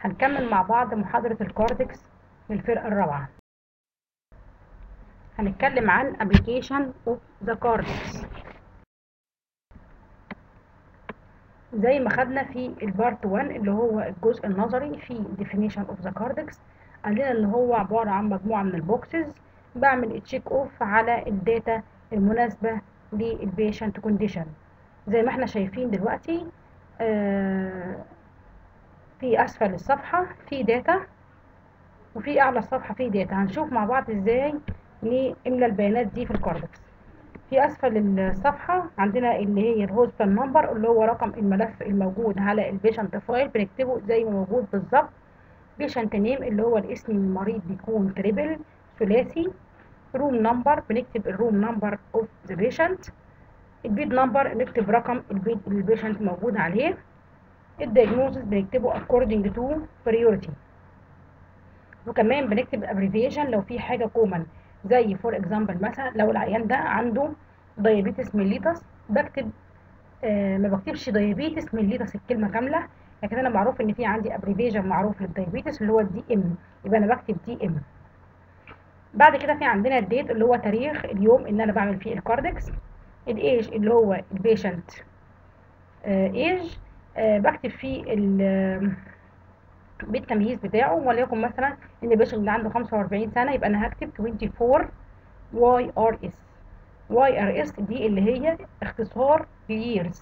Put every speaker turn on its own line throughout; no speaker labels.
هنكمل مع بعض محاضرة الكاردكس للفرقة الرابعة هنتكلم عن application of the cardex زي ما خدنا في البارت 1 اللي هو الجزء النظري في definition of the cardex قالنا ان هو عبارة عن مجموعة من البوكسز بعمل تشيك اوف على الداتا المناسبة للبيشنت كونديشن زي ما احنا شايفين دلوقتي آه في اسفل الصفحة في داتا وفي اعلى الصفحة في داتا هنشوف مع بعض ازاي نملى البيانات دي في الكاردكس في اسفل الصفحة عندنا اللي هي الهوستال نمبر اللي هو رقم الملف الموجود على البيشنت فايل بنكتبه زي ما موجود بالظبط بيشنت نيم اللي هو الاسم المريض بيكون تريبل ثلاثي روم نمبر بنكتب الروم نمبر اوف ذا بيشنت البيد نمبر نكتب رقم البيد اللي البيشنت موجود عليه الدياجنوزس بنكتبه according to priority وكمان بنكتب abbreviation لو في حاجة كومن زي فور اكزامبل مثلا لو العيان ده عنده دايابيتس ميليتس بكتب آه ما بكتبش دايابيتس ميليتس الكلمة كاملة لكن انا معروف ان في عندي ابريفيشن معروف للدايابيتس اللي هو الدي ام يبقى انا بكتب دي ام بعد كده في عندنا الديت اللي هو تاريخ اليوم اللي انا بعمل فيه الكاردكس الايج اللي هو البيشنت ايج آه بكتب فيه بالتمييز بتاعه وليكن مثلا ان البيشنت اللي عنده 45 سنه يبقى انا هكتب 24 واي ار اس واي ار اس دي اللي هي اختصار years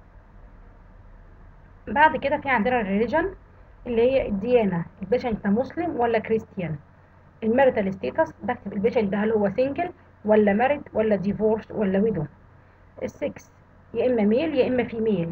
بعد كده في عندنا الريليجن اللي هي الديانه البيشنت ده مسلم ولا كريستيان الماريتال ستيتس بكتب البيشنت ده هل هو سنجل ولا مارد ولا ديفورس ولا ويدو السكس يا اما ميل يا اما فيميل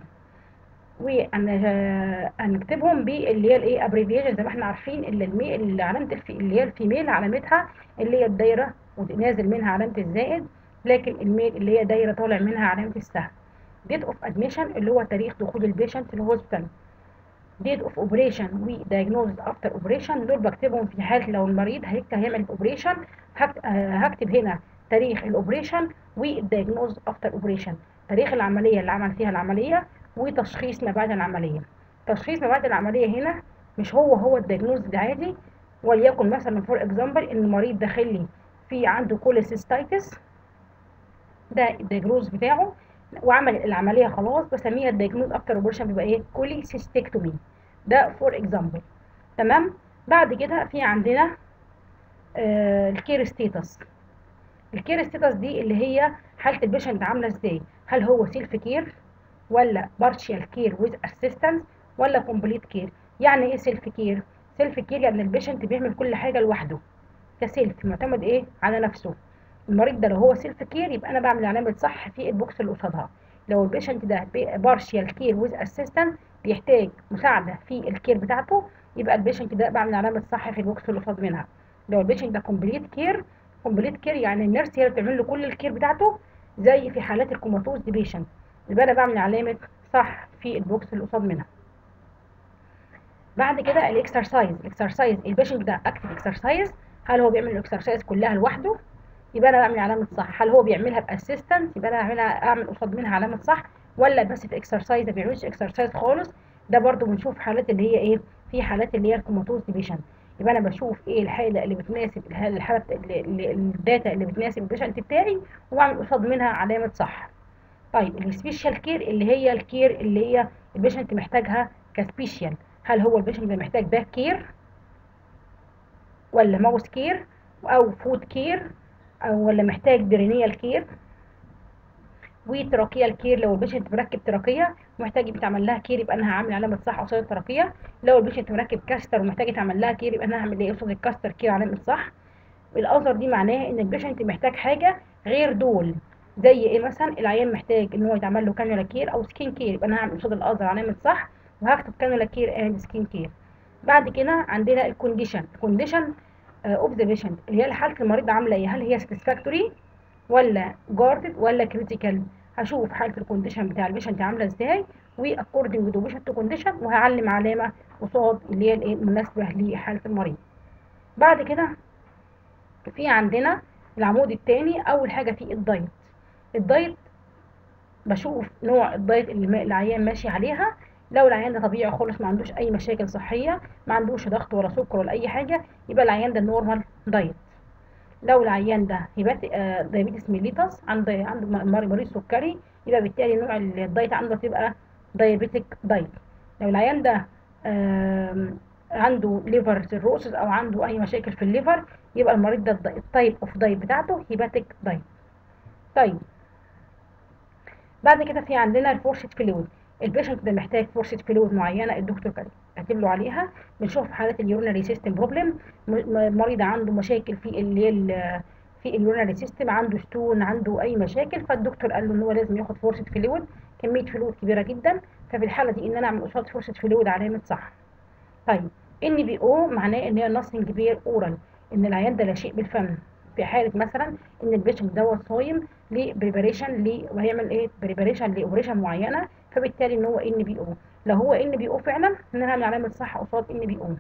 وهنكتبهم باللي هي الايه ابريفيشن زي ما احنا عارفين اللي الميل اللي علامه الفي اللي هي الفيميل علامتها اللي هي الدايره ونازل منها علامه الزائد لكن الميل اللي هي دايره طالع منها علامه السهم ديت اوف ادميشن اللي هو تاريخ دخول البيشنت الهوسبيتال ديت اوف اوبريشن ودايجنوز افتر اوبريشن دول بكتبهم في حاله لو المريض هيعمل اوبريشن هكتب هنا تاريخ الاوبريشن والدايجنوز افتر اوبريشن تاريخ العمليه اللي عمل فيها العمليه وتشخيص ما بعد العمليه تشخيص ما بعد العمليه هنا مش هو هو الدايجنوز العادي وليكن مثلا فور اكزامبل ان المريض داخل لي في عنده كوليسيستايتس ده الدايجنوز بتاعه وعمل العمليه خلاص بسميها الدايجنوز افتر اوبريشن بيبقى ايه كوليسيستكتومي ده فور اكزامبل تمام بعد كده في عندنا آه الكير ستيتس الكير ستيتس دي اللي هي حاله البيشنت عامله ازاي هل هو سيلف كير ولا partial care with assistance ولا complete care يعني ايه سيلف كير سيلف كير يعني البيشنت بيعمل كل حاجه لوحده كسيلف معتمد ايه على نفسه المريض ده لو هو سيلف كير يبقى انا بعمل علامه صح في البوكس اللي قصادها لو البيشنت ده partial care with assistance بيحتاج مساعده في الكير بتاعته يبقى البيشنت ده بعمل علامه صح في البوكس اللي قصاد منها لو البيشنت ده كومبليت كير كومبليت كير يعني النيرس هي اللي بتعمل له كل الكير بتاعته زي في حالات الكوماتوز دي بيشنت يبقى انا بعمل علامه صح في البوكس اللي قصاد منها بعد كده الاكسرسايز الاكسرسايز البيشنت ده اكتف اكسرسايز هل هو بيعمل الاكسرسايز كلها لوحده يبقى انا بعمل علامه صح هل هو بيعملها باسيستنت يبقى انا اعملها اعمل قصاد منها علامه صح ولا بس في اكسرسايز ما بيعملش اكسرسايز خالص ده برده بنشوف حالات اللي هي ايه في حالات اللي هي الكوماتوز ديبيشن يبقى انا بشوف ايه الحاله اللي بتناسب الحاله اللي الداتا اللي بتناسب البيشنت بتاعي وبعمل قصاد منها علامه صح طيب السبيشال كير اللي هي الكير اللي هي البيشنت محتاجها كسبيشال هل هو البيشنت ده محتاج باك كير ولا ماوس كير او فود كير او ولا محتاج برينيال كير وتراكيال كير لو البيشنت مركب تراكيه ومحتاج يتعمل لها كير يبقى انا هعمل علامه صح قصاد التراكيه لو البيشنت مركب كاستر ومحتاج يتعمل لها كير يبقى انا هعمل ايه قصاد الكاستر كير علامه صح الاذر دي معناها ان البيشنت محتاج حاجه غير دول زي ايه مثلا العيان محتاج ان هو يتعمل له كانولا كير او سكين كير يبقى انا هعمل قصاد الازر علامه صح وهكتب كانولا كير اند سكين كير بعد كده عندنا الكونديشن الكونديشن اوف ذا بيشنت اللي هي حاله المريض عامله ايه هل هي ساتسفاكتوري ولا جاردد ولا كريتيكال هشوف حاله الكونديشن بتاع البيشنت عامله ازاي واكوردنج تو بيشنت كونديشن وهعلم علامه قصاد اللي هي الايه المناسبه لحاله المريض بعد كده في عندنا العمود الثاني اول حاجه فيه الدايت الدايت بشوف نوع الدايت اللي العيان ماشي عليها لو العيان ده طبيعي خالص ما عندوش اي مشاكل صحيه ما عندوش ضغط ولا سكر ولا اي حاجه يبقى العيان ده نورمال دايت لو العيان ده هيبات آه دايابيتس ميليتس عنده عنده مريض سكري يبقى بالتالي نوع الدايت عنده تبقى دايابيتك دايت لو العيان ده عنده ليفر سيروسس او عنده اي مشاكل في الليفر يبقى المريض ده التايب اوف دايت بتاعته هيباتيك دايت طيب بعد كده في عندنا الفورسة فلويد البيشنت ده محتاج فرصة فلويد معينة الدكتور كاتب له عليها بنشوف حالات اليورينري سيستم بروبلم مريض عنده مشاكل في اللي هي في اليورينري سيستم عنده ستون عنده اي مشاكل فالدكتور قال له ان هو لازم ياخد فرصة فلويد كمية فلويد كبيرة جدا ففي الحالة دي ان انا اعمل قصاد فرصة فلويد علامة صح طيب ان بي او معناه ان هي ناثينج بير اورال ان العيان ده لا شيء بالفم في حاله مثلا ان البيشنت دوت صايم لبريباريشن ل وهيعمل ايه بريباريشن لاوبريشن معينه فبالتالي ان هو ان بي او لو هو ان بي او فعلا ان انا اعمل علامه صح قصاد ان بي او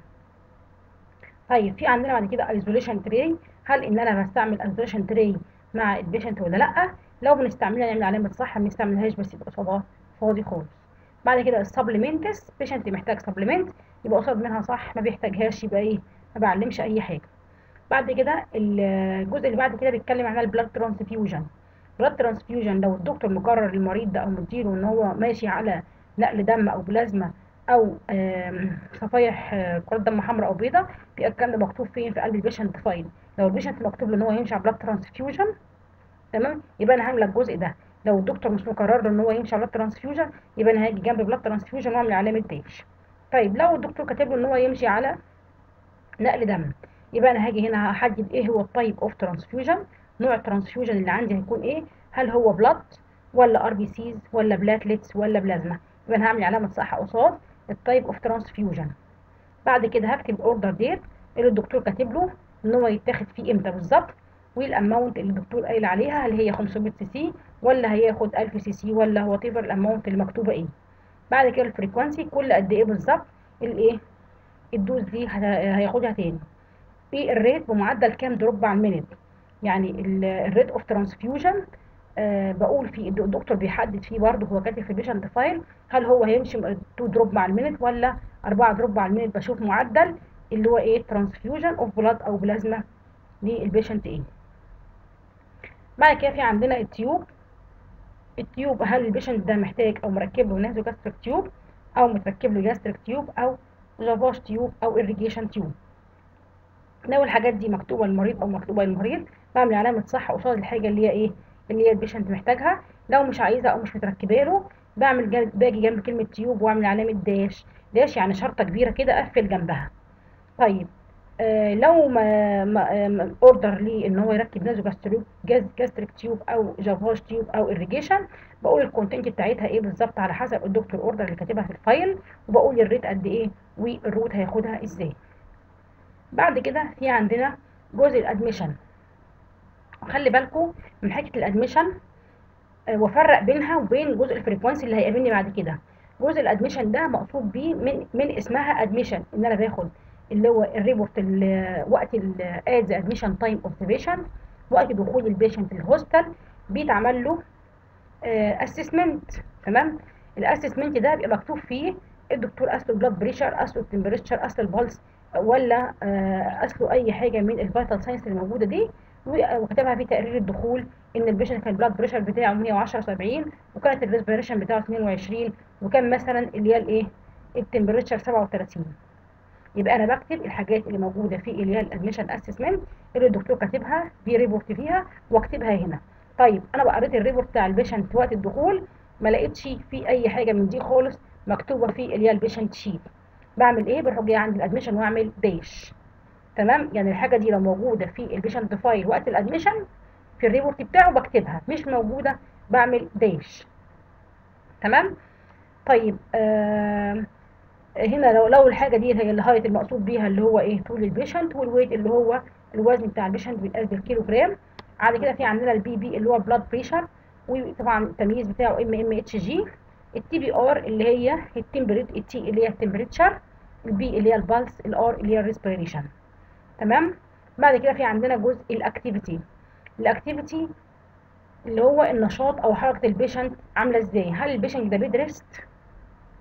طيب في عندنا بعد كده ايزوليشن تري هل ان انا بستعمل ايزوليشن تري مع البيشنت ولا لا لو بنستعملها نعمل علامه صح ما بنستعملهاش بس يبقى قصادها فاضي خالص بعد كده السبلمنتس بيشنت محتاج سبلمنت يبقى قصاد منها صح ما بيحتاجهاش يبقى ايه ما بعلمش اي حاجه بعد كده الجزء اللي بعد كده بيتكلم عن البلاد ترانسفيوجن بلاد ترانسفيوجن لو الدكتور مقرر للمريض ده او مديره ان هو ماشي على نقل دم او بلازما او صفايح كرات دم حمراء او بيضاء في الكلام ده مكتوب فين في قلب البيشنت فايل لو البيشنت مكتوب له ان هو يمشي على بلاد ترانسفيوجن تمام يبقى انا هعمل الجزء ده لو الدكتور مش مقرر له ان هو يمشي على بلاد ترانسفيوجن يبقى انا هاجي جنب بلاد ترانسفيوجن واعمل علامه داش طيب لو الدكتور كاتب له ان هو يمشي على نقل دم يبقى انا هاجي هنا هحدد ايه هو التايب اوف ترانسفيوجن نوع الترانسفيوجن اللي عندي هيكون ايه هل هو بلاد ولا ار بي سيز ولا بلاتلتس ولا بلازما يبقى انا هعمل علامه صح قصاد التايب اوف ترانسفيوجن بعد كده هكتب الاوردر ديت اللي الدكتور كاتب له ان هو يتاخد فيه امتى بالظبط والاماونت اللي الدكتور قايل عليها هل هي 500 سي سي ولا هياخد 1000 سي سي ولا هو تيفر الاماونت اللي مكتوبه ايه بعد كده الفريكوانسي كل قد ايه بالظبط الايه الدوز دي هياخدها تاني في الريت بمعدل كام دروب على المينت يعني الريت اوف ترانسفيوجن آه بقول في الدكتور بيحدد فيه برضه هو كاتب في البيشنت فايل هل هو هيمشي 2 دروب مع المينت ولا 4 دروب على المينت بشوف معدل اللي هو ايه ترانسفيوجن اوف بلاد او بلازما للبيشنت ايه بعد كده في عندنا التيوب التيوب هل البيشنت ده محتاج او مركب له نازو جاستريك تيوب او متركب له جاستريك تيوب او جافاش تيوب او irrigation تيوب لو الحاجات دي مكتوبه للمريض او مكتوبه للمريض بعمل علامه صح قصاد الحاجه اللي هي ايه اللي هي البيشنت محتاجها لو مش عايزها او مش متركبه له بعمل جنب باجي جنب كلمه تيوب واعمل علامه داش داش يعني شرطه كبيره كده اقفل جنبها طيب آه لو ما, ما اوردر لي ان هو يركب نازو جاستريك جاز جاستريك تيوب او جافاش تيوب او irrigation بقول الكونتنت بتاعتها ايه بالظبط على حسب الدكتور اوردر اللي كاتبها في الفايل وبقول الريت قد ايه والروت هياخدها ازاي بعد كده في عندنا جزء الادميشن خلي بالكم من حته الادميشن وافرق بينها وبين جزء الفريكوانسي اللي هيقابلني بعد كده جزء الادميشن ده مقصود بيه من من اسمها ادميشن ان انا باخد اللي هو الريبورت وقت الاد ادميشن تايم اوبزرفيشن وقت دخول البيشنت الهوستل بيتعمل له اسسمنت تمام الاسسمنت ده بيبقى مكتوب فيه الدكتور قاسله البلاد بريشر قاسله التمبريتشر قاسله البلس ولا قاسله اي حاجه من الفيتال ساينس اللي موجوده دي وكتبها في تقرير الدخول ان البيشنت كان البلاد بريشر بتاعه 110 70 وكانت الريسبيريشن بتاعه 22 وكان مثلا اللي هي الايه التمبريتشر 37 يبقى انا بكتب الحاجات اللي موجوده في اللي هي الادميشن اسسمنت اللي الدكتور كاتبها في ريبورت فيها واكتبها هنا طيب انا بقى قريت الريبورت بتاع البيشنت وقت الدخول ما لقيتش في اي حاجه من دي خالص مكتوبه في اللي هي البيشنت شيت بعمل ايه بروح جاي عند الادميشن واعمل داش تمام يعني الحاجه دي لو موجوده في البيشنت فايل وقت الادميشن في الريبورت بتاعه بكتبها مش موجوده بعمل داش تمام طيب آه هنا لو لو الحاجه دي هي الهايت المقصود بيها اللي هو ايه طول البيشنت والويت اللي هو الوزن بتاع البيشنت بيتقاس بالكيلو جرام بعد كده في عندنا البي بي اللي هو بلاد بريشر وطبعا التمييز بتاعه ام ام اتش جي التي بي ار اللي هي التمبريت التي اللي هي التمبريتشر البي اللي هي البلس الار اللي هي الريسبيريشن تمام بعد كده في عندنا جزء الاكتيفيتي الاكتيفيتي اللي هو النشاط او حركه البيشنت عامله ازاي هل البيشنت ده بيد ريست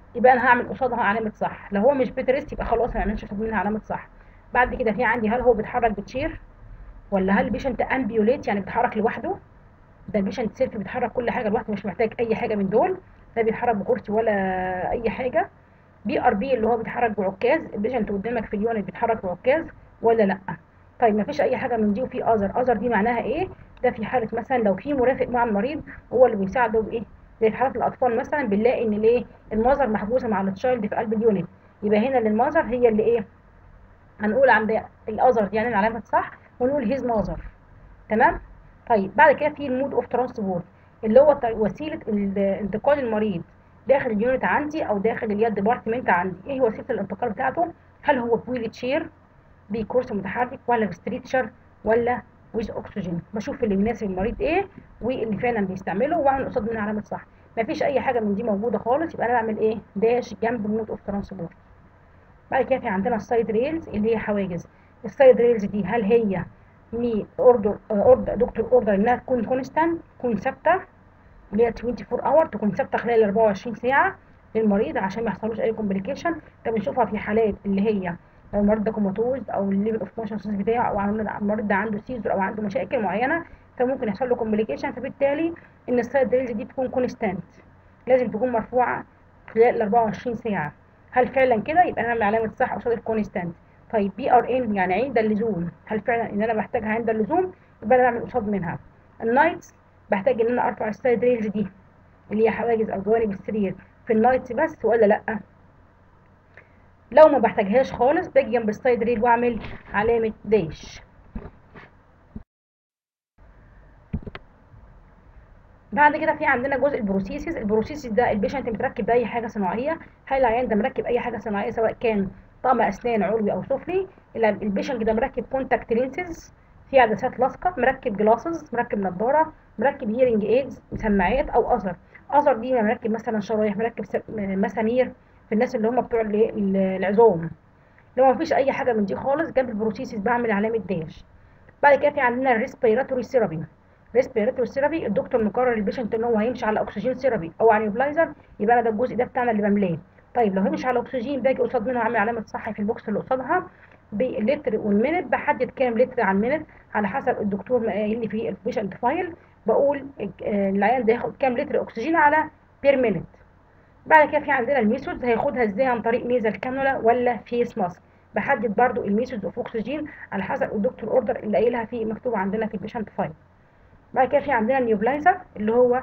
يبقى انا هعمل قصادها علامه صح لو هو مش بيت ريست يبقى خلاص ما نعملش قصاد منها علامه صح بعد كده في عندي هل هو بيتحرك بتشير ولا هل البيشنت امبيوليت يعني بيتحرك لوحده ده البيشنت سيلف بيتحرك كل حاجه لوحده مش محتاج اي حاجه من دول لا بيتحرك بكرسي ولا اي حاجه بي ار بي اللي هو بيتحرك بعكاز البيشنت قدامك في اليونت بيتحرك بعكاز ولا لا طيب ما فيش اي حاجه من دي وفي اذر اذر دي معناها ايه ده في حاله مثلا لو في مرافق مع المريض هو اللي بيساعده بايه زي في حالات الاطفال مثلا بنلاقي ان ليه المذر محجوزه مع التشايلد في قلب اليونت يبقى هنا المذر هي اللي ايه هنقول عند الاذر دي يعني العلامه صح ونقول هيز ماذر تمام طيب بعد كده في المود اوف ترانسبورت اللي هو وسيله انتقال المريض داخل اليونت عندي او داخل اليد ديبارتمنت عندي ايه وسيله الانتقال بتاعته هل هو بويل تشير بكرسي متحرك ولا بستريتشر ولا ويز اكسجين بشوف اللي بيناسب المريض ايه واللي فعلا بيستعمله واعمل قصاد منها علامه صح مفيش اي حاجه من دي موجوده خالص يبقى انا بعمل ايه داش جنب المود اوف ترانسبورت بعد كده في عندنا السايد ريلز اللي هي حواجز السايد ريلز دي هل هي مي اوردر اوردر دكتور اوردر انها تكون كونستانت تكون ثابته اللي هي 24 اور تكون ثابته خلال 24 ساعه للمريض عشان ما يحصلوش اي كومبليكيشن ده بنشوفها في حالات اللي هي لو المريض ده كوماتوز او الليفل اوف كونشسنس بتاعه او المريض ده عنده سيزر او عنده مشاكل معينه فممكن يحصل له كومبليكيشن فبالتالي ان السايد ريلز دي تكون كونستانت لازم تكون مرفوعه خلال 24 ساعه هل فعلا كده يبقى انا علامه صح قصاد الكونستانت طيب بي ار ان يعني عند اللزوم هل فعلا ان انا بحتاجها عند اللزوم يبقى انا بعمل قصاد منها النايتس بحتاج ان انا ارفع السايد ريلز دي اللي هي حواجز او جوانب السرير في النايتس بس ولا لا لو ما بحتاجهاش خالص باجي جنب السايد ريل واعمل علامه داش بعد كده في عندنا جزء البروسيسز البروسيسز ده البيشنت متركب باي حاجه صناعيه هل العيان ده مركب اي حاجه صناعيه سواء كان طقم اسنان علوي او سفلي البيشنت ده مركب كونتاكت لينسز في عدسات لاصقه مركب جلاسز مركب نظاره مركب هيرنج ايدز سماعات او اذر اذر دي مركب مثلا شرايح مركب مسامير في الناس اللي هم بتوع العظام لو ما فيش اي حاجه من دي خالص جنب البروسيسز بعمل علامه داش بعد كده في عندنا الريسبيراتوري ثيرابي ريسبيراتوري ثيرابي الدكتور مقرر البيشنت ان هو هيمشي على اكسجين ثيرابي او على نيوبلايزر يبقى انا ده الجزء ده بتاعنا اللي بملاه طيب لو هيمشي على اكسجين باجي قصاد منها عامل علامه صح في البوكس اللي قصادها باللتر والمينت بحدد كام لتر على المينت على حسب الدكتور قايل لي في البيشنت فايل بقول العيان ده ياخد كام لتر اكسجين على بير مينت بعد كده في عندنا الميثودز هياخدها ازاي عن طريق ميزل كانولا ولا فيس ماسك بحدد برضو الميثودز اوف اكسجين على حسب الدكتور اوردر اللي قايلها في مكتوب عندنا في البيشنت فايل بعد كده في عندنا النيوبلايزر اللي هو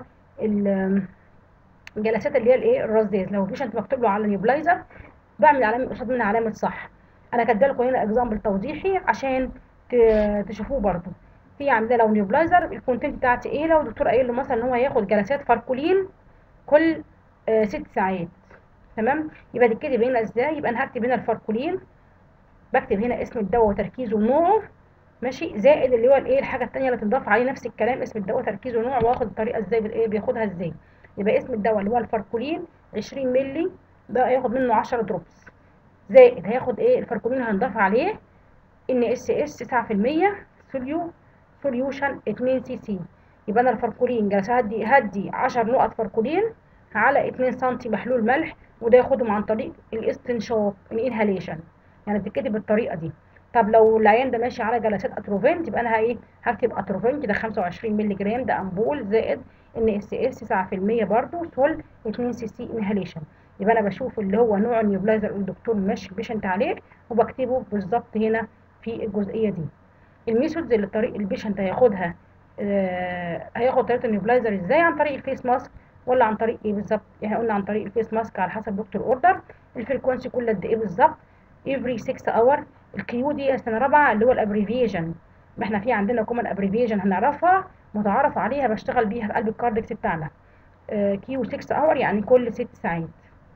الجلسات اللي هي الايه الرزاز لو البيشنت مكتوب له على نيوبلايزر بعمل علامه قصاد منها علامه صح انا كاتبه لكم هنا اكزامبل توضيحي عشان تشوفوه برضو في عندنا لو نيوبلايزر الكونتنت بتاعتي ايه لو الدكتور قايل له مثلا ان هو هياخد جلسات فاركولين كل آه ست ساعات تمام يبقى تتكتب هنا ازاي يبقى انا هكتب هنا الفاركولين بكتب هنا اسم الدواء وتركيزه ونوعه ماشي زائد اللي هو الايه الحاجه الثانيه اللي تنضاف عليه نفس الكلام اسم الدواء تركيزه ونوعه واخد الطريقه ازاي بالايه بياخدها ازاي يبقى اسم الدواء اللي هو الفاركولين 20 مللي ده هياخد منه 10 دروبس زائد هياخد ايه الفاركولين هنضاف عليه ان اس اس 9% سوليو سوليوشن 2 سي سي يبقى انا الفاركولين جلسه هدي هدي 10 نقط فاركولين على 2 سم محلول ملح وده ياخدهم عن طريق الاستنشاق الانهاليشن يعني بتتكتب بالطريقه دي طب لو العيان ده ماشي على جلسات اتروفنت يبقى انا ايه هكتب اتروفنت ده 25 مللي جرام ده امبول زائد ان اس اس 9% برضه سول 2 سي سي انهاليشن يبقى انا بشوف اللي هو نوع النيوبلايزر اللي الدكتور ماشي بيشنت عليه وبكتبه بالظبط هنا في الجزئيه دي الميثودز اللي الطريق البيشنت هياخدها آه هياخد طريقه النيوبلايزر ازاي عن طريق الفيس ماسك ولا عن طريق ايه بالظبط يعني قلنا عن طريق الفيس ماسك على حسب دكتور اوردر الفريكونسي كل قد ايه بالظبط every 6 اور الكيو دي سنه رابعه اللي هو الابريفيشن احنا في عندنا كومن ابريفيشن هنعرفها متعارف عليها بشتغل بيها في قلب الكاردكس بتاعنا كيو 6 اور يعني كل 6 ساعات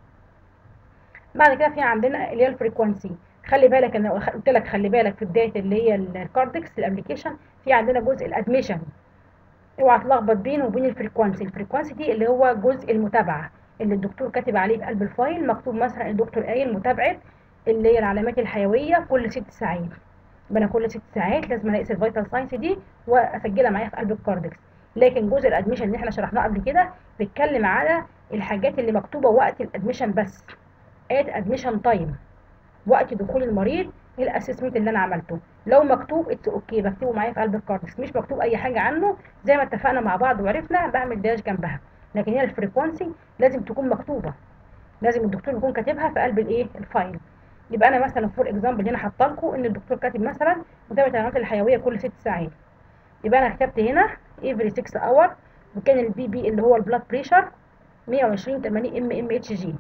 بعد كده في عندنا اللي هي الفريكونسي خلي بالك انا قلت لك خلي بالك في بدايه اللي هي الكاردكس الابلكيشن في عندنا جزء الادميشن اوعى تلخبط بينه وبين الفريكونسي الفريكونسي دي اللي هو جزء المتابعه اللي الدكتور كاتب عليه في قلب الفايل مكتوب مثلا الدكتور قايل متابعه اللي هي العلامات الحيويه كل ست ساعات يبقى انا كل ست ساعات لازم اقيس الفيتال ساينس دي واسجلها معايا في قلب الكاردكس لكن جزء الادميشن اللي احنا شرحناه قبل كده بيتكلم على الحاجات اللي مكتوبه وقت الادميشن بس ات ادميشن تايم وقت دخول المريض الاسسمنت اللي انا عملته لو مكتوب اتس اوكي بكتبه معايا في قلب الكاردكس مش مكتوب اي حاجه عنه زي ما اتفقنا مع بعض وعرفنا بعمل داش جنبها لكن هي الفريكونسي لازم تكون مكتوبه لازم الدكتور يكون كاتبها في قلب الايه الفايل يبقى انا مثلا فور اكزامبل هنا حاطه لكم ان الدكتور كاتب مثلا متابعه العمليات الحيويه كل ست ساعات يبقى انا كتبت هنا افري 6 اور وكان البي بي اللي هو البلاد بريشر 120 80 ام ام اتش جي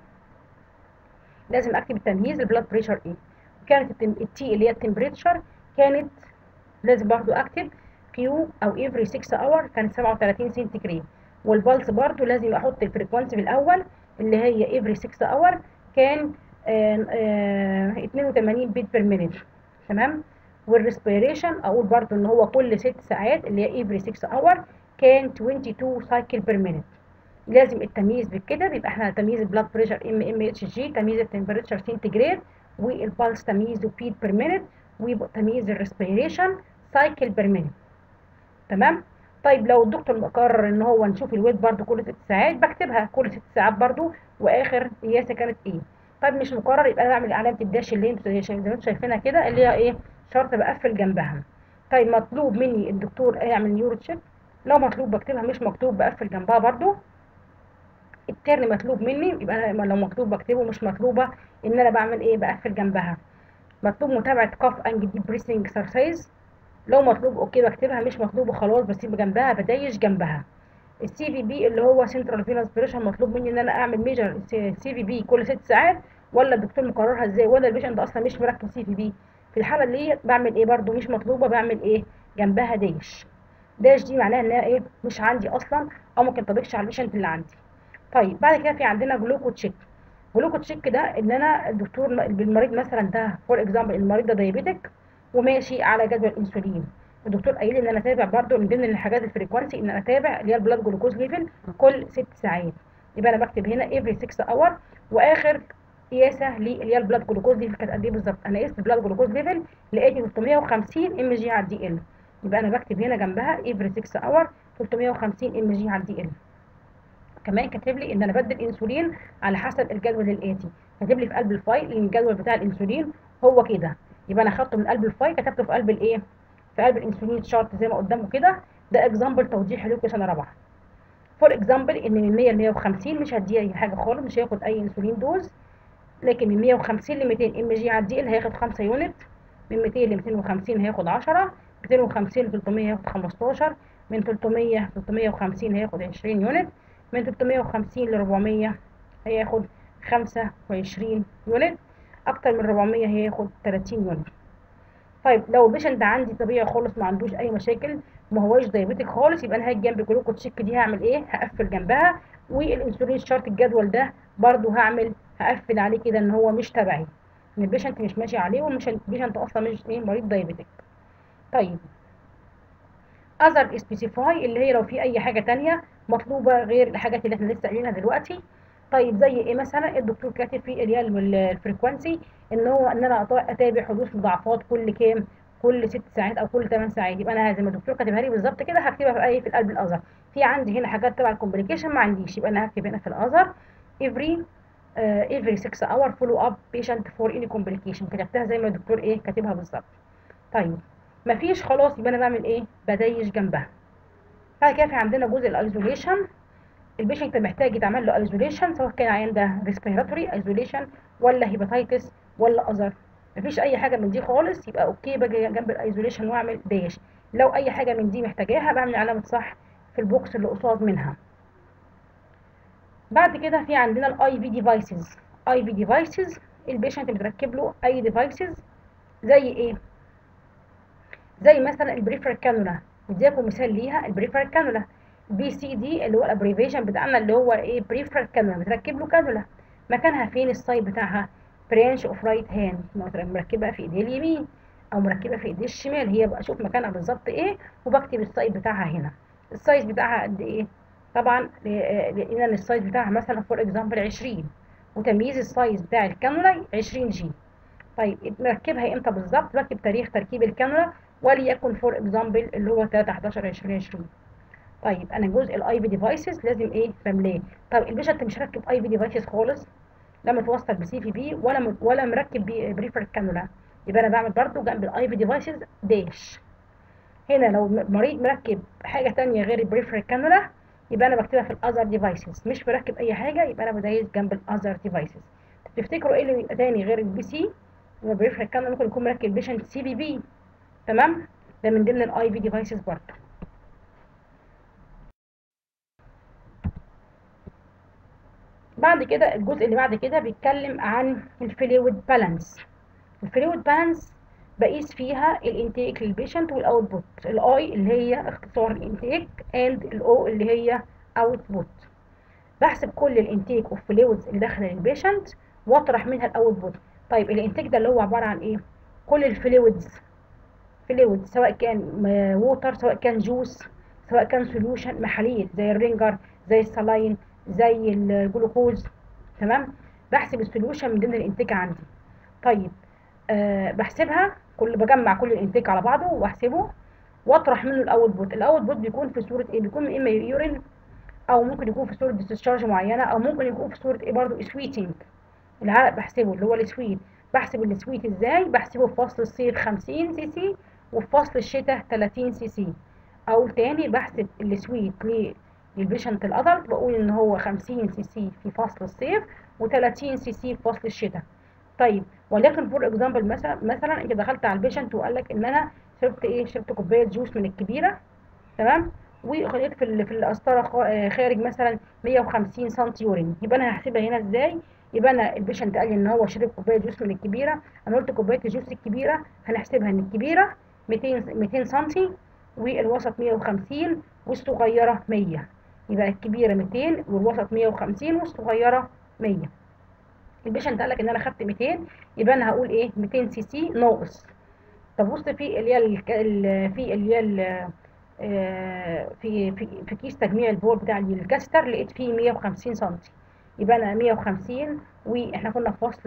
لازم اكتب التمييز البلاد بريشر ايه كانت التي اللي هي التمبريتشر كانت لازم برضو اكتب كيو او افري 6 اور كانت 37 سنتيجراد والبلس برضو لازم احط الفريكوانسي بالاول اللي هي افري 6 اور كان آه آه 82 بيت بير مينيت تمام والريسبيريشن اقول برضو ان هو كل 6 ساعات اللي هي افري 6 اور كان 22 سايكل بير مينيت لازم التمييز بكده بيبقى احنا تمييز البلاد بريشر ام ام اتش جي تمييز التمبريتشر سنتيجراد والبالس تمييزه بيت بير مينيت وتمييز الريسبيريشن سايكل بير مينيت تمام طيب لو الدكتور مقرر ان هو نشوف الويت برضو كل ست ساعات بكتبها كل ست ساعات برضو واخر قياسه كانت ايه طيب مش مقرر يبقى انا اعمل علامه الداش اللي انتوا زي ما انتوا شايفينها كده اللي هي ايه شرط بقفل جنبها طيب مطلوب مني الدكتور يعمل نيورو تشيك لو مطلوب بكتبها مش مكتوب بقفل جنبها برضو الترن مطلوب مني يبقى انا لو مطلوب بكتبه مش مطلوبه ان انا بعمل ايه بقفل جنبها مطلوب متابعه كاف انج ديب بريسنج اكسرسايز لو مطلوب اوكي بكتبها مش مطلوب خلاص بسيب جنبها بدايش جنبها السي في بي اللي هو سنترال فينس بريشر مطلوب مني ان انا اعمل ميجر سي في بي كل ست ساعات ولا الدكتور مقررها ازاي ولا البيشنت اصلا مش مركب سي في بي في الحاله اللي بعمل ايه برده مش مطلوبه بعمل ايه جنبها داش داش دي معناها انها ايه مش عندي اصلا او ما تنطبقش على البيشنت اللي عندي طيب بعد كده في عندنا جلوكو تشيك جلوكو تشيك ده ان انا الدكتور المريض مثلا ده فور اكزامبل المريض ده دايابيتك وماشي على جدول انسولين الدكتور قايل لي ان انا اتابع برده من ضمن الحاجات الفريكوانسي ان انا اتابع اللي هي البلاد جلوكوز ليفل كل ست ساعات يبقى انا بكتب هنا افري 6 اور واخر قياسه اللي هي البلاد جلوكوز ليفل كانت قد ايه بالظبط انا قست البلاد جلوكوز ليفل لقيت 350 ام جي على الدي ال يبقى انا بكتب هنا جنبها افري 6 اور 350 ام جي على الدي ال كمان كاتب لي ان انا بدي الانسولين على حسب الجدول الاتي كاتب لي في قلب الفايل ان الجدول بتاع الانسولين هو كده يبقى انا خدته من قلب الفايل كتبته في قلب الايه في قلب الانسولين شارت زي ما قدامه كده ده اكزامبل توضيح لكم سنه رابعه فور اكزامبل ان من 100 ل 150 مش هديه اي حاجه خالص مش هياخد اي انسولين دوز لكن من 150 ل 200 ام جي على الدي ال هياخد 5 يونت من 200 ل 250 هياخد 10 250 ل 300 هياخد 15 من 300 ل 350 هياخد 20 يونت من 350 ل 400 هياخد 25 يونت اكتر من 400 هياخد 30 يونت طيب لو البيشنت عندي طبيعي خالص ما عندوش اي مشاكل ما هواش دايابيتك خالص يبقى انا هاجي جنب جلوكو تشيك دي هعمل ايه هقفل جنبها والانسولين شارت الجدول ده برضو هعمل هقفل عليه كده ان هو مش تبعي ان البيشنت مش ماشي عليه ومش البيشنت اصلا مش ايه مريض دايابيتك طيب اذر سبيسيفاي اللي هي لو في اي حاجه تانية مطلوبه غير الحاجات اللي احنا لسه قايلينها دلوقتي طيب زي ايه مثلا الدكتور كاتب في اللي هي الفريكوانسي ان هو ان انا اتابع حدوث مضاعفات كل كام كل ست ساعات او كل 8 ساعات يبقى انا زي ما الدكتور كاتبها لي بالظبط كده هكتبها في اي في القلب الاذر في عندي هنا حاجات تبع الكومبليكيشن ما عنديش يبقى انا هكتب هنا في الاذر every uh, every 6 hour follow up patient for any complication كتبتها زي ما الدكتور ايه كاتبها بالظبط طيب مفيش خلاص يبقى انا بعمل ايه بدايش جنبها بعد كده في عندنا جزء الايزوليشن البيشنت محتاج يتعمل له ايزوليشن سواء كان عنده ريسبيراتوري ايزوليشن ولا هيباتيتس ولا اذر مفيش اي حاجه من دي خالص يبقى اوكي باجي جنب الايزوليشن واعمل داش لو اي حاجه من دي محتاجاها بعمل علامه صح في البوكس اللي قصاد منها بعد كده في عندنا الاي في ديفايسز اي في ديفايسز البيشنت بتركب له اي ديفايسز زي ايه زي مثلا البريفر كانولا اديكم مثال ليها البريفر كانولا بي سي دي اللي هو الابريفيشن بتاعنا اللي هو ايه بريفر كانولا بتركب له كانولا مكانها فين السايد بتاعها برانش اوف رايت هاند مركبه في ايديه اليمين او مركبه في ايديه الشمال هي بقى اشوف مكانها بالظبط ايه وبكتب السايز بتاعها هنا السايز بتاعها قد ايه طبعا لقينا ان السايز بتاعها مثلا فور اكزامبل 20 وتمييز السايز بتاع الكانولا 20 جي طيب مركبها امتى بالظبط بكتب تاريخ تركيب الكانولا وليكن فور اكزامبل اللي هو 3 11 2020 طيب انا جزء الاي بي ديفايسز لازم ايه بملاه طب البيشنت مش راكب اي بي ديفايسز خالص لا متوصل بسي في بي ولا م... ولا مركب بي بريفر كانولا يبقى انا بعمل برضو جنب الاي بي ديفايسز داش هنا لو مريض مركب حاجه ثانيه غير البريفر كانولا يبقى انا بكتبها في الاذر ديفايسز مش مركب اي حاجه يبقى انا بدايس جنب الاذر ديفايسز تفتكروا ايه اللي تاني غير البي سي البريفر كانولا ممكن يكون مركب بيشنت سي بي بي تمام ده من ضمن الاي بي ديفايسز برضه بعد كده الجزء اللي بعد كده بيتكلم عن الفلويد بالانس الفلويد بالانس بقيس فيها الانتيك للبيشنت والاوتبوت الاي اللي هي اختصار الانتيك اند الاو اللي هي اوتبوت بحسب كل الانتيك اوف فلويدز اللي داخله للبيشنت واطرح منها الاوتبوت طيب الانتيك ده اللي هو عباره عن ايه كل الفلويدز فلويد سواء كان ووتر سواء كان جوس سواء كان سوليوشن محاليل زي الرينجر زي السلاين زي الجلوكوز تمام بحسب السوليوشن من ضمن الانتاج عندي طيب أه بحسبها كل بجمع كل الانتاج على بعضه واحسبه واطرح منه الاوت بوت الاوت بوت بيكون في صوره ايه بيكون اما يورين او ممكن يكون في صوره ديسشارج معينه او ممكن يكون في صوره ايه برضه سويتنج العرق بحسبه اللي هو السويت بحسب السويت ازاي بحسبه في فصل الصيف 50 سي سي وفي فصل الشتاء 30 سي سي او تاني بحسب السويت للبيشنت الادلت بقول ان هو 50 سي سي في فصل الصيف و30 سي سي في فصل الشتاء طيب ولكن فور اكزامبل مثلا مثلا انت دخلت على البيشنت وقال لك ان انا شربت ايه شربت كوبايه جوس من الكبيره تمام وخليت في في القسطره خارج مثلا 150 سم يورين يبقى انا هحسبها هنا ازاي يبقى انا البيشنت قال لي ان هو شرب كوبايه جوس من الكبيره انا قلت كوبايه الجوس الكبيره هنحسبها ان الكبيره 200 200 سم والوسط 150 والصغيره 100 يبقى الكبيره 200 والوسط 150 والصغيره 100 البيشنت قال لك ان انا خدت 200 يبقى انا هقول ايه 200 سي سي ناقص طب بص في اللي هي في اللي هي في في في كيس تجميع البول بتاع الكاستر لقيت فيه 150 سم يبقى انا 150 واحنا كنا في فصل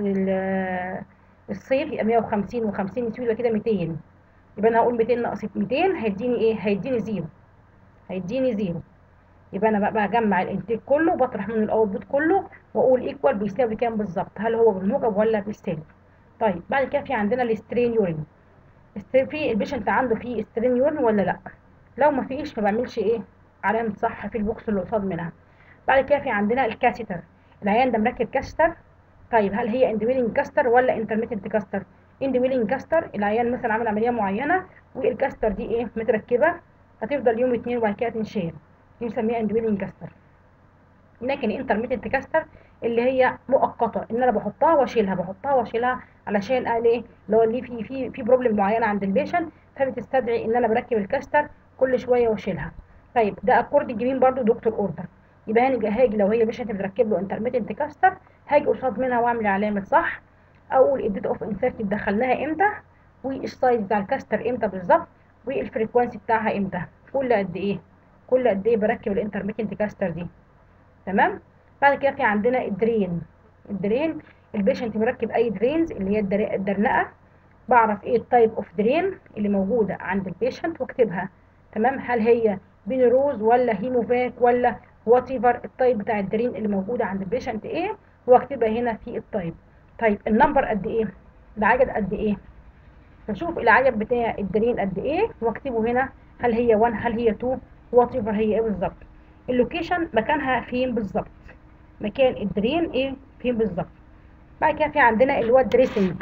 الصيف يبقى 150 و50 يبقى كده 200 يبقى انا هقول 200 ناقص 200 هيديني ايه هيديني زيرو هيديني زيرو يبقى انا بقى بجمع الانتاج كله وبطرح منه الاوتبوت كله واقول ايكوال بيساوي كام بالظبط هل هو بالموجب ولا بالسالب طيب بعد كده في عندنا السترين يورين في البيشنت عنده فيه سترين يورين ولا لا لو ما فيش ما بعملش ايه علامه صح في البوكس اللي قصاد منها بعد كده في عندنا الكاسيتر العيان ده مركب كاستر طيب هل هي اندويلنج كاستر ولا انترميتنت كاستر اندويلنج كاستر العيان مثلا عمل عمليه معينه والكاستر دي ايه متركبه هتفضل يوم اتنين وبعد كده تنشال دي بنسميها اندويلنج كاستر لكن انترميتنت كاستر اللي هي مؤقته ان انا بحطها واشيلها بحطها واشيلها علشان قال ايه لو اللي في في في بروبلم معينه عند البيشنت فبتستدعي ان انا بركب الكاستر كل شويه واشيلها طيب ده اكورد جميل برضو دكتور اوردر يبقى انا هاجي لو هي بيشنت بتركب له انترميتنت كاستر هاجي قصاد منها واعمل علامه صح اقول الديت اوف انسيرت دخلناها امتى والسايز بتاع الكاستر امتى بالظبط والفريكوانسي بتاعها امتى كل قد ايه كل قد ايه بركب الانترميتنت كاستر دي تمام بعد كده في عندنا الدرين الدرين البيشنت مركب اي درينز اللي هي الدرنقه بعرف ايه التايب اوف درين اللي موجوده عند البيشنت واكتبها تمام هل هي بينروز ولا هيموفاك ولا وات ايفر التايب بتاع الدرين اللي موجوده عند البيشنت ايه واكتبها هنا في التايب طيب النمبر قد ايه العدد قد ايه بشوف العدد بتاع الدرين قد ايه واكتبه هنا هل هي 1 هل هي 2 وات ايفر هي ايه بالظبط اللوكيشن مكانها فين بالظبط مكان الدرين ايه فين بالظبط بعد كده في عندنا اللي هو الدريسنج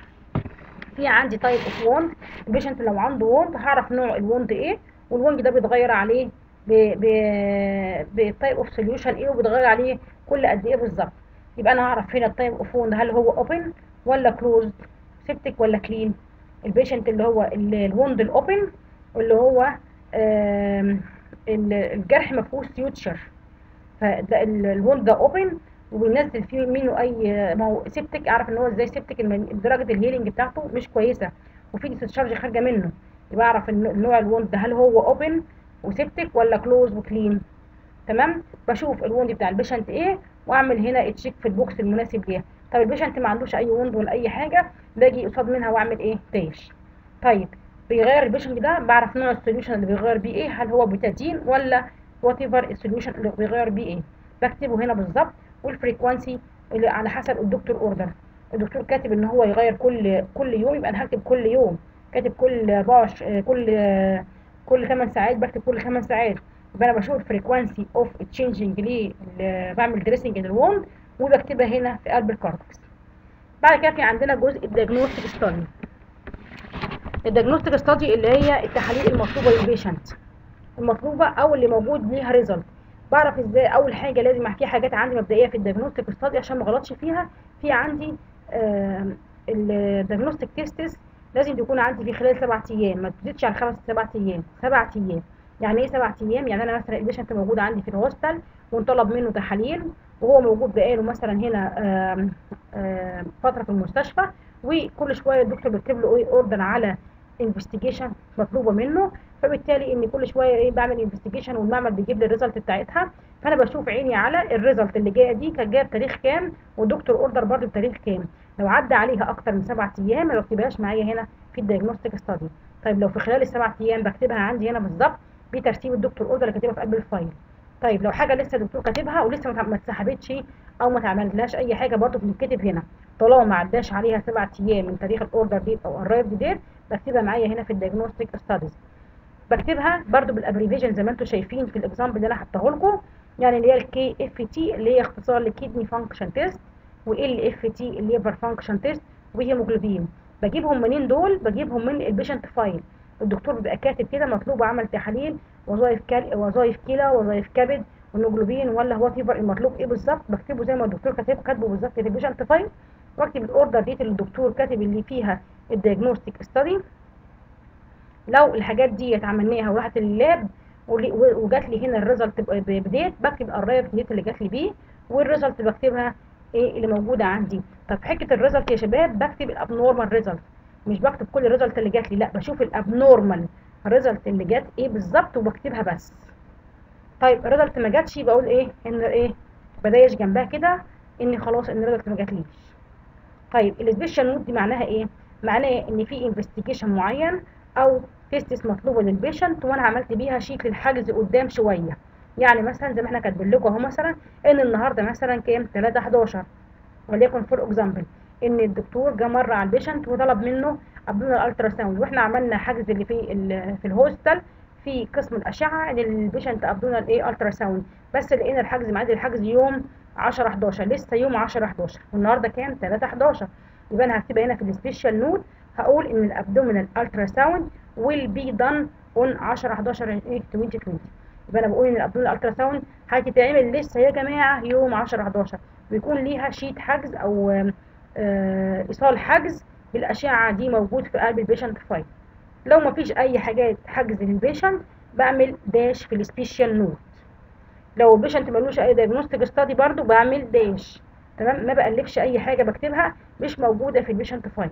في عندي تايب اوف ووند البيشنت لو عنده ووند هعرف نوع الووند ايه والووند ده بيتغير عليه بتايب اوف سوليوشن ايه وبيتغير عليه كل قد ايه بالظبط يبقى انا هعرف هنا التايب اوف ووند هل هو اوبن ولا كلوزد سيبتك ولا كلين البيشنت اللي هو الووند الاوبن اللي هو الجرح ما فيهوش سيوتشر فده الووند ده اوبن وبينزل فيه منه اي ما هو سيبتك اعرف ان هو ازاي سيبتك درجه الهيلينج بتاعته مش كويسه وفي ديسشارج خارجه منه يبقى اعرف ان نوع الووند ده هل هو اوبن وسيبتك ولا كلوز وكلين تمام بشوف الووند بتاع البيشنت ايه واعمل هنا تشيك في البوكس المناسب ليها طب البيشنت ما عندوش اي ووند ولا اي حاجه باجي قصاد منها واعمل ايه داش طيب بيغير البيشنت ده بعرف نوع السوليوشن اللي بيغير بيه ايه هل هو بتادين ولا وات ايفر السوليوشن اللي بيغير بيه ايه بكتبه هنا بالظبط والفريكوانسي اللي على حسب الدكتور اوردر الدكتور كاتب ان هو يغير كل كل يوم يبقى انا هكتب كل يوم كاتب كل 24 كل كل 8 ساعات بكتب كل 5 ساعات يبقى انا بشوف الفريكوانسي اوف تشينجينج ليه بعمل دريسنج للوند وبكتبها هنا في قلب الكارتكس بعد كده في عندنا جزء الدياجنوستيك ستادي الدياجنوستيك ستادي اللي هي التحاليل المطلوبه للبيشنت المطلوبه او اللي موجود ليها ريزلت بعرف ازاي اول حاجه لازم احكي حاجات عندي مبدئيه في الدياجنوستيك ستادي عشان ما غلطش فيها في عندي الدياجنوستيك تيستس لازم تكون عندي في خلال سبع ايام ما تزيدش عن خمس سبع ايام سبع ايام يعني ايه سبع ايام يعني انا مثلا البيشنت موجود عندي في الهوستل وانطلب منه تحاليل وهو موجود بقاله مثلا هنا آم آم فتره في المستشفى وكل شويه الدكتور بيكتب له ايه اوردر على انفستيجيشن مطلوبه منه فبالتالي ان كل شويه ايه بعمل انفستيجيشن والمعمل بيجيب لي الريزلت بتاعتها فانا بشوف عيني على الريزلت اللي جايه دي كانت جايه بتاريخ كام والدكتور اوردر برضه بتاريخ كام لو عدى عليها اكتر من سبع ايام ما بكتبهاش معايا هنا في الدياجنوستيك ستادي طيب لو في خلال السبع ايام بكتبها عندي هنا بالظبط بترتيب الدكتور اوردر اللي كاتبها في قلب الفايل طيب لو حاجه لسه الدكتور كاتبها ولسه ما اتسحبتش او ما اتعملتلهاش اي حاجه برضه بتتكتب هنا طالما ما عداش عليها سبع ايام من تاريخ الاوردر ديت او الرايف ديت بكتبها معايا هنا في الدياجنوستيك ستاديز بكتبها برضو بالابريفيشن زي ما انتم شايفين في الاكزامبل اللي انا حطاه لكم يعني اللي هي الكي اف تي اللي هي اختصار لكيدني فانكشن تيست وال اف تي الليفر فانكشن تيست وهيموجلوبين بجيبهم منين دول بجيبهم من البيشنت فايل الدكتور بيبقى كاتب كده مطلوب عمل تحاليل وظائف كال... وظائف كلى وظائف كبد والهيموجلوبين ولا هو فيبر المطلوب ايه بالظبط بكتبه زي ما الدكتور كاتب كاتبه بالظبط في البيشنت فايل واكتب الاوردر ديت اللي الدكتور كاتب اللي فيها الدياجنوستيك ستادي لو الحاجات دي عملناها وراحت اللاب وجات لي هنا الريزلت بديت بكتب الرايف ديت اللي جات لي بيه والريزلت بكتبها ايه اللي موجوده عندي طب حكه الريزلت يا شباب بكتب الابنورمال ريزلت مش بكتب كل الريزلت اللي جات لي لا بشوف الابنورمال ريزلت اللي جات ايه بالظبط وبكتبها بس طيب الريزلت ما جاتش بقول ايه ان ايه بدايش جنبها كده ان خلاص ان الريزلت ما جاتليش طيب السبيشال نوت دي معناها ايه معناه ان في انفستيجيشن معين او تيستس مطلوبه للبيشنت وانا عملت بيها شيك للحجز قدام شويه يعني مثلا زي ما احنا كاتبين لكم اهو مثلا ان النهارده مثلا كام 3 11 وليكن فور اكزامبل ان الدكتور جه مره على البيشنت وطلب منه ابدومينال الترا ساوند واحنا عملنا حجز اللي في في الهوستل في قسم الاشعه للبيشنت ابدومينال ايه الترا ساوند بس لقينا الحجز ميعاد الحجز يوم 10 11 لسه يوم 10 11 والنهارده كام 3 11 يبقى انا هكتبها هنا في السبيشال نوت هقول ان الابدومينال الترا ساوند will be done on 10 11 2020 يبقى انا بقول ان الابدومينال الترا ساوند هتتعمل لسه يا جماعه يوم 10 11 بيكون ليها شيت حجز او آه ايصال حجز بالاشعه دي موجود في قلب البيشنت فايل لو ما فيش اي حاجات حجز للبيشنت بعمل داش في السبيشال نوت لو البيشنت ملوش اي دايجنوستيك ستادي برضو بعمل داش تمام ما بقلبش اي حاجه بكتبها مش موجوده في البيشنت فايل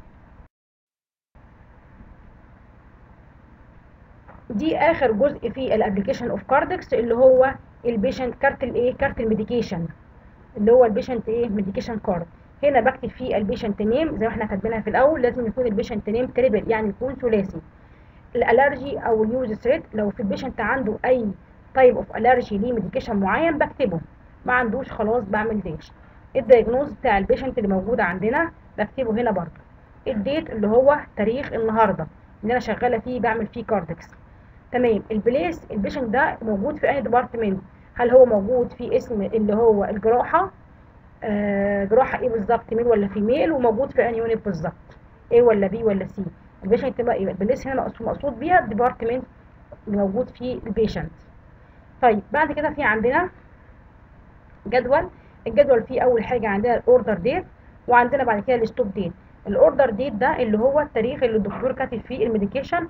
دي اخر جزء في الابلكيشن اوف كاردكس اللي هو البيشنت كارت الايه كارت الميديكيشن اللي هو البيشنت ايه ميديكيشن كارد هنا بكتب فيه البيشنت نيم زي ما احنا كاتبينها في الاول لازم يكون البيشنت نيم تريبل يعني يكون ثلاثي الالرجي او اليوز ثريت لو في البيشنت عنده اي تايب اوف الرجي ليه ميديكيشن معين بكتبه ما عندوش خلاص بعمل داش الدايجنوز بتاع البيشنت اللي موجود عندنا بكتبه هنا برضه الديت اللي هو تاريخ النهارده اللي انا شغاله فيه بعمل فيه كاردكس تمام البليس البيشنت ده موجود في اي ديبارتمنت هل هو موجود في اسم اللي هو الجراحه آه جراحه ايه بالظبط ميل ولا فيميل وموجود في انهي يونت بالظبط ايه ولا بي ولا سي البيشنت بقى يبقى البليس هنا مقصود بيها الديبارتمنت اللي موجود فيه البيشنت طيب بعد كده في عندنا جدول الجدول فيه اول حاجه عندنا الاوردر ديت وعندنا بعد كده الستوب ديت الاوردر ديت ده اللي هو التاريخ اللي الدكتور كاتب فيه الميديكيشن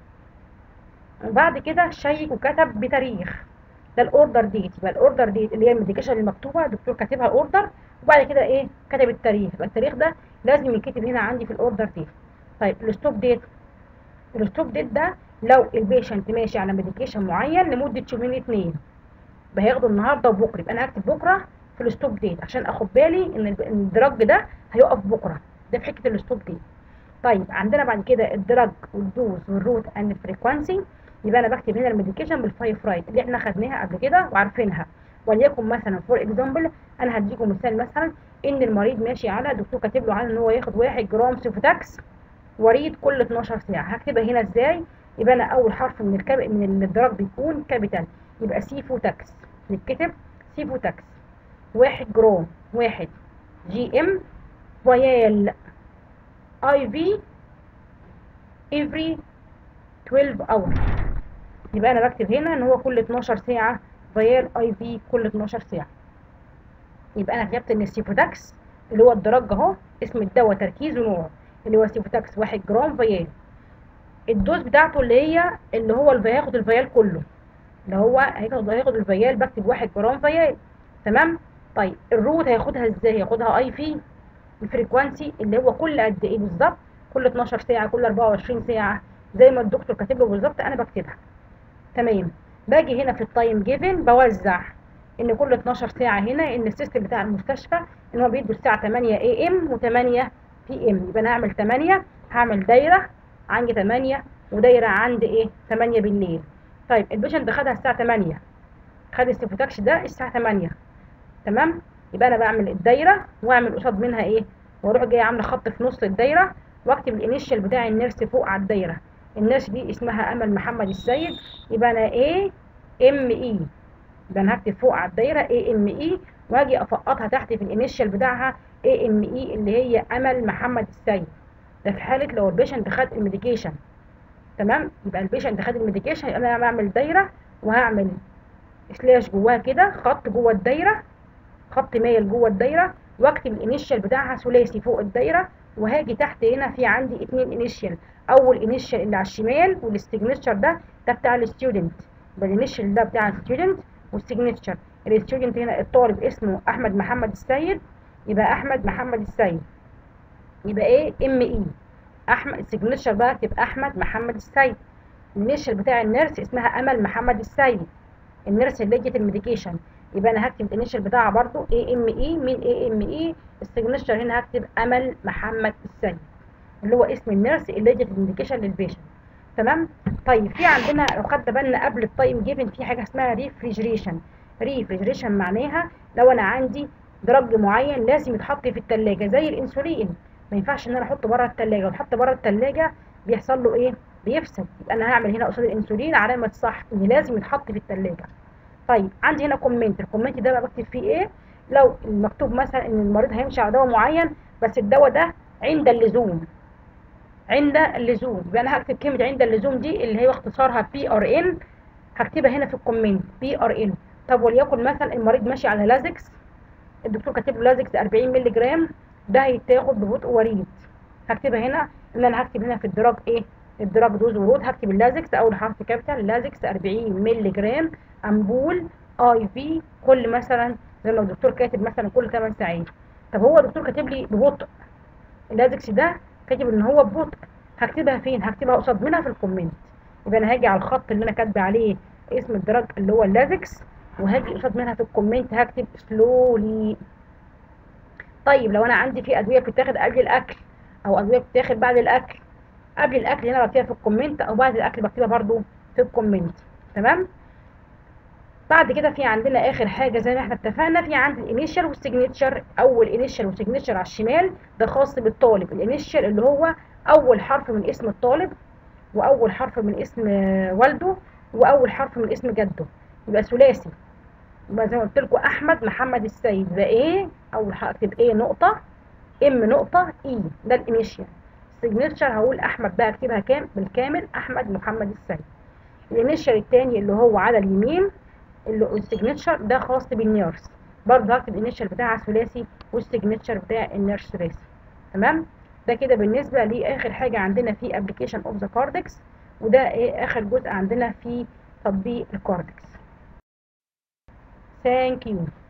وبعد كده شيك وكتب بتاريخ ده الاوردر ديت يبقى الاوردر ديت اللي هي الميديكيشن المكتوبه الدكتور كاتبها اوردر وبعد كده ايه كتب التاريخ يبقى التاريخ ده لازم يتكتب هنا عندي في الاوردر ديت طيب الستوب ديت الستوب ديت ده لو البيشنت ماشي على ميديكيشن معين لمده يومين اتنين هياخده النهارده وبكره يبقى انا هكتب بكره في الستوب ديت عشان اخد بالي ان الدراج ده هيقف بكره ده في حته الستوب ديت طيب عندنا بعد كده الدراج والدوز والروت اند فريكوانسي يبقى انا بكتب هنا الميديكيشن بالفايف رايت اللي احنا خدناها قبل كده وعارفينها وليكن مثلا فور اكزامبل انا هديكم مثال مثلا ان المريض ماشي على دكتور كاتب له على ان هو ياخد 1 جرام سيفوتاكس وريد كل 12 ساعه هكتبها هنا ازاي يبقى انا اول حرف من الكاب من الدرج بيكون كابيتال يبقى سيفوتاكس يتكتب سيفوتاكس 1 جرام 1 جي ام فيال اي في every 12 اور يبقى انا بكتب هنا ان هو كل 12 ساعه فيال اي في كل 12 ساعه يبقى انا كتبت ان السيفوتاكس اللي هو الدرج اهو اسم الدواء تركيزه نوع اللي هو سيفوتاكس 1 جرام فيال الدوز بتاعته اللي هي اللي هو اللي هياخد الفيال كله اللي هو هياخد هياخد الفيال بكتب 1 جرام فيال تمام طيب الروت هياخدها ازاي هياخدها اي في الفريكوانسي اللي هو كل قد ايه بالظبط كل 12 ساعه كل 24 ساعه زي ما الدكتور كاتب له بالظبط انا بكتبها تمام باجي هنا في التايم جيفن بوزع ان كل 12 ساعه هنا ان السيستم بتاع المستشفى ان هو بيدوا الساعه 8 اي ام و8 بي ام يبقى انا هعمل 8 هعمل دايره عندي 8 ودايره عند ايه 8 بالليل طيب البيشنت خدها الساعه 8 خد السيفوتاكس ده الساعه 8 تمام يبقى انا بعمل الدايره واعمل قصاد منها ايه واروح جايه عامله خط في نص الدايره واكتب الانيشال بتاع النيرس فوق على الدايره النيرس دي اسمها امل محمد السيد يبقى انا ايه ام اي يبقى انا هكتب فوق على الدايره اي ام اي واجي افقطها تحت في الانيشال بتاعها اي ام اي اللي هي امل محمد السيد ده في حاله لو البيشنت خد الميديكيشن تمام يبقى البيشنت خد الميديكيشن يبقى انا بعمل دايره وهعمل سلاش جواها كده خط جوه الدايره خط مايل جوه الدايره واكتب الانيشال بتاعها ثلاثي فوق الدايره وهاجي تحت هنا في عندي اتنين انيشال اول انيشال اللي على الشمال والسيجنتشر ده ده بتاع الستودنت يبقى الانيشال ده بتاع الستودنت والسيجنتشر الستودنت هنا الطالب اسمه احمد محمد السيد يبقى احمد محمد السيد يبقى ايه ام اي احمد السيجنتشر بقى تبقى احمد محمد السيد الانيشال بتاع النيرس اسمها امل محمد السيد النيرس اللي ادت الميديكيشن يبقى انا هكتب الانيشال بتاعها برضو اي ام اي من اي ام اي السيجنتشر هنا هكتب امل محمد السيد اللي هو اسم النيرس اللي ادت الميديكيشن للبيشنت تمام طيب في عندنا لو خدت بالنا قبل التايم جيفن في حاجه اسمها ريفريجريشن ريفريجريشن معناها لو انا عندي درج معين لازم يتحط في الثلاجه زي الانسولين ما ينفعش ان انا احطه بره الثلاجه واتحط بره الثلاجه بيحصل له ايه بيفسد يبقى انا هعمل هنا قصاد الانسولين علامه صح ان لازم يتحط في الثلاجه طيب عندي هنا كومنت الكومنت ده بقى بكتب فيه ايه لو المكتوب مثلا ان المريض هيمشي على دواء معين بس الدواء ده عند اللزوم عند اللزوم يبقى انا هكتب كلمه عند اللزوم دي اللي هي اختصارها بي ار ان هكتبها هنا في الكومنت بي ار ان طب وليكن مثلا المريض ماشي على لازكس الدكتور كاتب له لازكس 40 مللي جرام ده هيتاخد ببطء وريد هكتبها هنا ان انا هكتب هنا في الدراج ايه الدراج دوز ورود هكتب اللازكس اول حرف كابيتال لازكس 40 مللي جرام امبول اي في كل مثلا زي ما الدكتور كاتب مثلا كل 8 ساعات طب هو الدكتور كاتب لي ببطء اللازكس ده كاتب ان هو ببطء هكتبها فين هكتبها قصاد منها في الكومنت يبقى انا هاجي على الخط اللي انا كاتبه عليه اسم الدرج اللي هو اللازكس وهاجي قصاد منها في الكومنت هكتب سلولي طيب لو انا عندي في ادويه بتتاخد قبل الاكل او ادويه بتتاخد بعد الاكل قبل الاكل هنا بكتبها في الكومنت او بعد الاكل بكتبها برضو في الكومنت تمام بعد كده في عندنا اخر حاجه زي ما احنا اتفقنا في عندي الانيشال والسيجنتشر اول انيشال وسيجنتشر على الشمال ده خاص بالطالب الانيشال اللي هو اول حرف من اسم الطالب واول حرف من اسم والده واول حرف من اسم جده يبقى ثلاثي يبقى زي ما قلت لكم احمد محمد السيد ده ايه اول حرف اكتب ايه نقطه ام نقطه اي ده الانيشال السيجنتشر هقول احمد بقى اكتبها كام بالكامل احمد محمد السيد الانيشال الثاني اللي هو على اليمين اللي السيجنتشر ده خاص بالنيرس برضه هكتب الانيشال بتاعها ثلاثي والسيجنتشر بتاع النيرس ثلاثي تمام ده كده بالنسبه لاخر حاجه عندنا في ابلكيشن اوف ذا كاردكس وده ايه اخر جزء عندنا في تطبيق الكاردكس ثانك يو